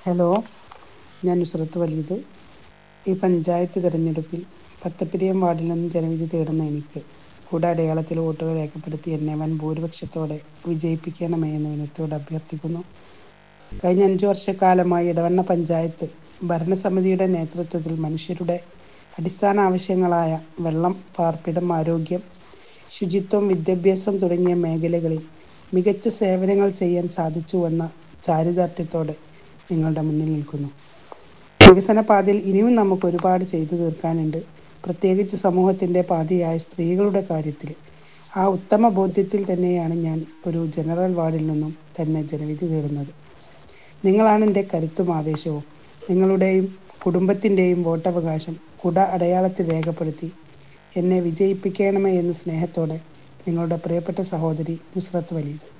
hello ഞാൻ നുസ്രത്ത് വലീത് ഈ പഞ്ചായത്ത് തിരഞ്ഞെടുപ്പിൽ പത്തപ്പിരിയം വാർഡിൽ നിന്നും ജനവിധി തേടുന്ന എനിക്ക് കുട അടയാളത്തിൽ വോട്ടുകൾ രേഖപ്പെടുത്തി എന്നെ വൻ ഭൂരിപക്ഷത്തോടെ വിജയിപ്പിക്കണമേ എന്ന് വിനയത്തോട് അഭ്യർത്ഥിക്കുന്നു കഴിഞ്ഞ അഞ്ചു വർഷക്കാലമായി ഇടവണ്ണ പഞ്ചായത്ത് ഭരണസമിതിയുടെ നേതൃത്വത്തിൽ മനുഷ്യരുടെ അടിസ്ഥാന ആവശ്യങ്ങളായ വെള്ളം പാർപ്പിടം ആരോഗ്യം ശുചിത്വം വിദ്യാഭ്യാസം തുടങ്ങിയ മേഖലകളിൽ മികച്ച സേവനങ്ങൾ ചെയ്യാൻ സാധിച്ചുവെന്ന ചാരിതാർത്ഥ്യത്തോടെ നിങ്ങളുടെ മുന്നിൽ നിൽക്കുന്നു വികസന പാതയിൽ ഇനിയും നമുക്ക് ഒരുപാട് ചെയ്തു തീർക്കാനുണ്ട് പ്രത്യേകിച്ച് സമൂഹത്തിൻ്റെ പാതയായ സ്ത്രീകളുടെ കാര്യത്തിൽ ആ ഉത്തമ ബോധ്യത്തിൽ തന്നെയാണ് ഞാൻ ഒരു ജനറൽ വാർഡിൽ നിന്നും തന്നെ ജനവിധി തേടുന്നത് നിങ്ങളാണ് എൻ്റെ കരുത്തും ആവേശവും നിങ്ങളുടെയും കുടുംബത്തിൻ്റെയും വോട്ടവകാശം കുട അടയാളത്തിൽ രേഖപ്പെടുത്തി എന്നെ വിജയിപ്പിക്കണമേ എന്ന് സ്നേഹത്തോടെ നിങ്ങളുടെ പ്രിയപ്പെട്ട സഹോദരി നുസ്രത്ത് വലീദ്